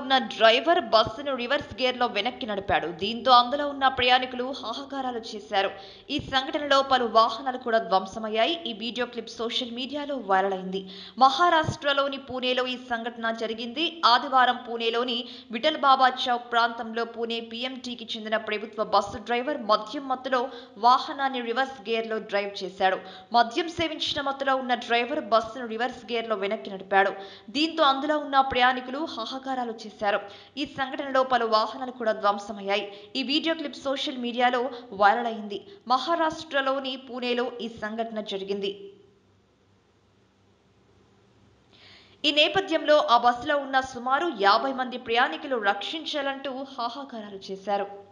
ఉన్న డ్రైవర్ బస్సును reverse gear లో వెనక్కి నడిపాడు దీంతో అందులో ఉన్న ప్రయాణికులు హాహాకారాలు చేశారు ఈ సంఘటనలో పలు వాహనాలు కూడా ధ్వంసమయ్యాయి ఈ వీడియో క్లిప్ సోషల్ మీడియాలో వైరల్ అయింది మహారాష్ట్రలోని పూణేలో ఈ సంఘటన జరిగింది ఆదివారం పూణేలోని విఠల్ బాబా చౌక్ ప్రాంతంలో పూణే పీఎంటీకి చెందిన ప్రభుత్వ బస్సు డ్రైవర్ మద్యం మత్తులో వాహనాన్ని రివర్స్ గేర్ లో డ్రైవ్ చేశాడు మద్యం సేవించిన మత్తులో ఉన్న డ్రైవర్ బస్సును రివర్స్ గేర్ లో వెనక్కి నడిపాడు దీంతో అందులో ఉన్న ప్రయాణికులు హాహాకారాలు చేశారు ఈ సంఘటనలో పలు వాహనాలు కూడా ధ్వంసమయ్యాయి ఈ వీడియో క్లిప్ సోషల్ మీడియాలో వైరల్ అయింది మహారాష్ట్రలోని పూణేలో ఈ సంఘటన జరిగింది ఈ నేపథ్యంలో ఆ బస్సులో ఉన్న సుమారు యాభై మంది ప్రయాణికులు రక్షించాలంటూ హాహాకారాలు చేశారు